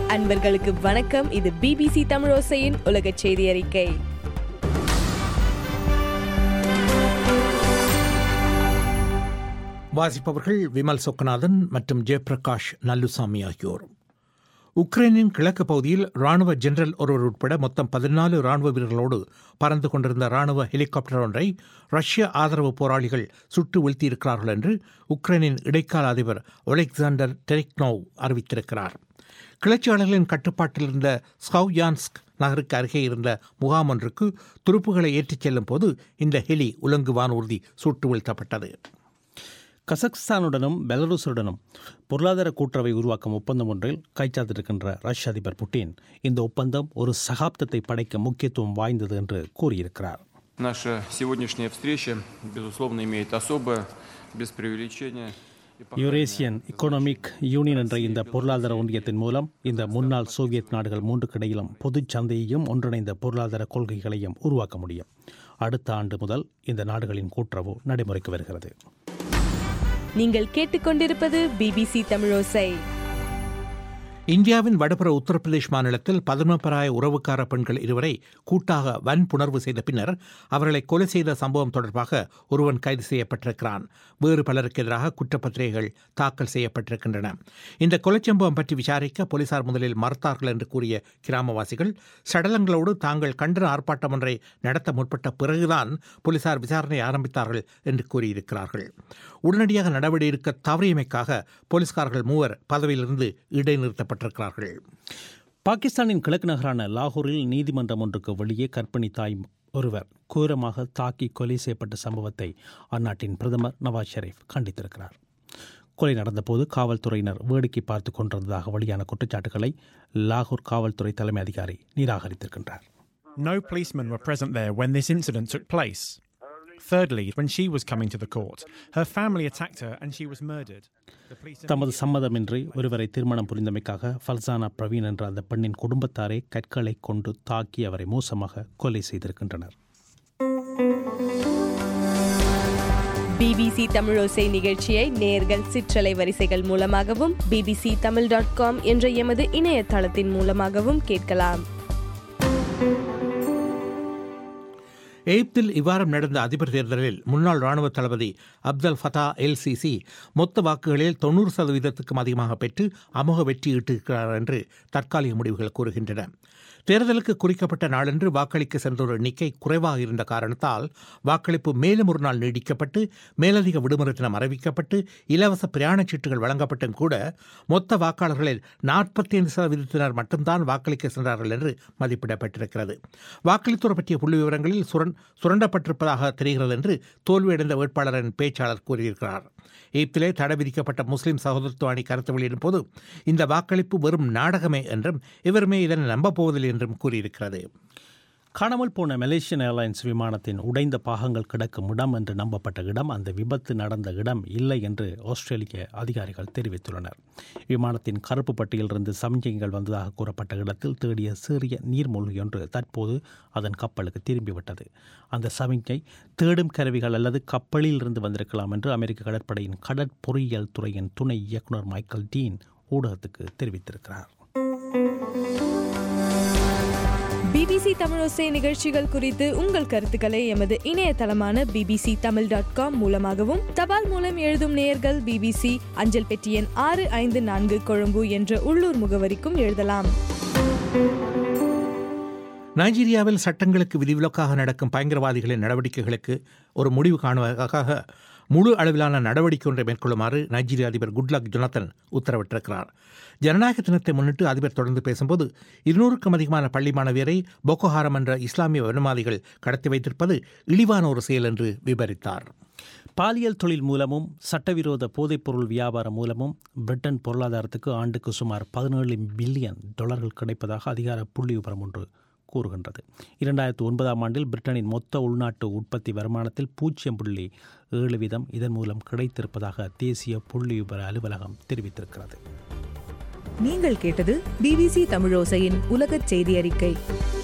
அன்பர்களுக்கு வணக்கம் இது பிபிசி தமிழோசையின் உலக செய்தி அறிக்கை வாசிப்பவர்கள் விமல் சொக்கநாதன் மற்றும் ஜெயபிரகாஷ் நல்லுசாமி ஆகியோர் உக்ரைனின் கிழக்கு பகுதியில் ராணுவ ஜெனரல் ஒருவர் உட்பட மொத்தம் பதினாலு ராணுவ வீரர்களோடு பறந்து கொண்டிருந்த ராணுவ ஹெலிகாப்டர் ஒன்றை ரஷ்ய ஆதரவு போராளிகள் சுட்டு வீழ்த்தியிருக்கிறார்கள் என்று உக்ரைனின் இடைக்கால அதிபர் ஒலெக்சாண்டர் டெரிக்னோவ் அறிவித்திருக்கிறார் கிளர்ச்சியாளர்களின் கட்டுப்பாட்டில் இருந்த ஸ்கவ்யான்ஸ்க் நகருக்கு அருகே இருந்த முகாம் ஒன்றுக்கு துருப்புகளை ஏற்றிச் செல்லும் போது இந்த ஹெலி உலங்கு வானூர்தி சுட்டு வீழ்த்தப்பட்டது கசக்ஸ்தானுடனும் பெலருஸுடனும் பொருளாதார கூட்டுறவை உருவாக்கும் ஒப்பந்தம் ஒன்றில் கைச்சாத்திருக்கின்ற ரஷ்ய அதிபர் புட்டின் இந்த ஒப்பந்தம் ஒரு சகாப்தத்தை படைக்க முக்கியத்துவம் வாய்ந்தது என்று கூறியிருக்கிறார் Наша сегодняшняя встреча, безусловно, имеет особое, без преувеличения. и по- யூரேசியன் எக்கனாமிக் யூனியன் என்ற இந்த பொருளாதார ஒன்றியத்தின் மூலம் இந்த முன்னாள் சோவியத் நாடுகள் மூன்றுக்கிடையிலும் பொதுச் சந்தையையும் ஒன்றிணைந்த பொருளாதார கொள்கைகளையும் உருவாக்க முடியும் அடுத்த ஆண்டு முதல் இந்த நாடுகளின் கூட்டுறவு நடைமுறைக்கு வருகிறது நீங்கள் கேட்டுக்கொண்டிருப்பது பிபிசி தமிழோசை இந்தியாவின் வடபுற உத்தரப்பிரதேஷ் மாநிலத்தில் பதினொப்பராய உறவுக்கார பெண்கள் இருவரை கூட்டாக வன்புணர்வு செய்த பின்னர் அவர்களை கொலை செய்த சம்பவம் தொடர்பாக ஒருவன் கைது செய்யப்பட்டிருக்கிறான் வேறு பலருக்கு எதிராக குற்றப்பத்திரிகைகள் தாக்கல் செய்யப்பட்டிருக்கின்றன இந்த கொலைச் சம்பவம் பற்றி விசாரிக்க போலீசார் முதலில் மறுத்தார்கள் என்று கூறிய கிராமவாசிகள் சடலங்களோடு தாங்கள் கண்டன ஆர்ப்பாட்டம் ஒன்றை நடத்த முற்பட்ட பிறகுதான் போலீசார் விசாரணை ஆரம்பித்தார்கள் என்று கூறியிருக்கிறார்கள் உடனடியாக நடவடிக்கை எடுக்க தவறியமைக்காக போலீஸ்காரர்கள் மூவர் பதவியிலிருந்து இடைநிறுத்தப்பட்டிருக்கிறார்கள் பாகிஸ்தானின் கிழக்கு நகரான லாகூரில் நீதிமன்றம் ஒன்றுக்கு வெளியே கர்ப்பிணி தாய் ஒருவர் கோரமாக தாக்கி கொலை செய்யப்பட்ட சம்பவத்தை அந்நாட்டின் பிரதமர் நவாஸ் ஷெரீப் கண்டித்திருக்கிறார் கொலை நடந்தபோது காவல்துறையினர் வேடிக்கை பார்த்து கொண்டிருந்ததாக வெளியான குற்றச்சாட்டுகளை லாகூர் காவல்துறை தலைமை அதிகாரி நிராகரித்திருக்கின்றார் No policemen were present there when this incident took place. Thirdly, when she was coming to the court, her family attacked her and she was murdered. The police தமது சம்மதமின்றி ஒருவரை திருமணம் புரிந்தமைக்காக ஃபல்சானா பிரவீன் என்ற அந்த பெண்ணின் குடும்பத்தாரே கற்களை கொண்டு தாக்கி அவரை மோசமாக கொலை செய்திருக்கின்றனர் பிபிசி தமிழோசை நிகழ்ச்சியை நேர்கள் சிற்றலை வரிசைகள் மூலமாகவும் பிபிசி தமிழ் டாட் காம் என்ற எமது இணையதளத்தின் மூலமாகவும் கேட்கலாம் எகிப்தில் இவ்வாரம் நடந்த அதிபர் தேர்தலில் முன்னாள் ராணுவ தளபதி அப்தல் ஃபதா எல் சிசி மொத்த வாக்குகளில் தொண்ணூறு சதவீதத்துக்கும் அதிகமாக பெற்று அமோக வெற்றி ஈட்டிருக்கிறார் என்று தற்காலிக முடிவுகள் கூறுகின்றன தேர்தலுக்கு குறிக்கப்பட்ட நாளன்று வாக்களிக்க சென்றோர் எண்ணிக்கை குறைவாக இருந்த காரணத்தால் வாக்களிப்பு மேலும் ஒரு நாள் நீடிக்கப்பட்டு மேலதிக விடுமுறை தினம் அறிவிக்கப்பட்டு இலவச பிரயாணச் சீட்டுகள் வழங்கப்பட்டும் கூட மொத்த வாக்காளர்களில் நாற்பத்தி ஐந்து சதவீதத்தினர் மட்டும்தான் வாக்களிக்க சென்றார்கள் என்று மதிப்பிடப்பட்டிருக்கிறது வாக்களித்தோர் பற்றிய புள்ளி விவரங்களில் சுரண் சுரண்டப்பட்டிருப்பதாக தெரிகிறது என்று தோல்வியடைந்த வேட்பாளரின் பேச்சாளர் கூறியிருக்கிறார் எகிப்திலே தடை விதிக்கப்பட்ட முஸ்லிம் சகோதரத்துவ அணி கருத்து வெளியிடும் போது இந்த வாக்களிப்பு வெறும் நாடகமே என்றும் இவருமே இதனை நம்பப்போவதில்லை என்றும் கூறியிருக்கிறது காணாமல் போன மலேசியன் ஏர்லைன்ஸ் விமானத்தின் உடைந்த பாகங்கள் கிடக்கும் இடம் என்று நம்பப்பட்ட இடம் அந்த விபத்து நடந்த இடம் இல்லை என்று ஆஸ்திரேலிய அதிகாரிகள் தெரிவித்துள்ளனர் விமானத்தின் கருப்பு பட்டியலிருந்து சமிஞ்சைகள் வந்ததாக கூறப்பட்ட இடத்தில் தேடிய சிறிய நீர்மூழ்கி ஒன்று தற்போது அதன் கப்பலுக்கு திரும்பிவிட்டது அந்த சமிஞ்சை தேடும் கருவிகள் அல்லது கப்பலில் இருந்து வந்திருக்கலாம் என்று அமெரிக்க கடற்படையின் கடற்பொறியியல் துறையின் துணை இயக்குனர் மைக்கேல் டீன் ஊடகத்துக்கு தெரிவித்திருக்கிறார் பிபிசி தமிழோசை நிகழ்ச்சிகள் குறித்து உங்கள் கருத்துக்களை எமது இணையதளமான பிபிசி தமிழ் டாட் காம் மூலமாகவும் தபால் மூலம் எழுதும் நேயர்கள் பிபிசி அஞ்சல் பெட்டி எண் ஆறு ஐந்து நான்கு கொழும்பு என்ற உள்ளூர் முகவரிக்கும் எழுதலாம் நைஜீரியாவில் சட்டங்களுக்கு விதிவிலக்காக நடக்கும் பயங்கரவாதிகளின் நடவடிக்கைகளுக்கு ஒரு முடிவு காணுவதற்காக முழு அளவிலான நடவடிக்கை ஒன்றை மேற்கொள்ளுமாறு நைஜீரிய அதிபர் குட்லக் ஜொனத்தன் உத்தரவிட்டிருக்கிறார் ஜனநாயக தினத்தை முன்னிட்டு அதிபர் தொடர்ந்து பேசும்போது இருநூறுக்கும் அதிகமான பள்ளி மாணவியரை போக்கோஹாரம் என்ற இஸ்லாமிய வன்மாதிகள் கடத்தி வைத்திருப்பது இழிவான ஒரு செயல் என்று விவரித்தார் பாலியல் தொழில் மூலமும் சட்டவிரோத போதைப்பொருள் வியாபாரம் மூலமும் பிரிட்டன் பொருளாதாரத்துக்கு ஆண்டுக்கு சுமார் பதினேழு பில்லியன் டாலர்கள் கிடைப்பதாக அதிகார புள்ளி விவரம் ஒன்று கூறுகின்றது இரண்டாயிரத்து ஒன்பதாம் ஆண்டில் பிரிட்டனின் மொத்த உள்நாட்டு உற்பத்தி வருமானத்தில் பூஜ்ஜியம் புள்ளி ஏழு வீதம் இதன் மூலம் கிடைத்திருப்பதாக தேசிய புள்ளி விவர அலுவலகம் தெரிவித்திருக்கிறது நீங்கள் கேட்டது பிபிசி தமிழோசையின் உலகச் செய்தி அறிக்கை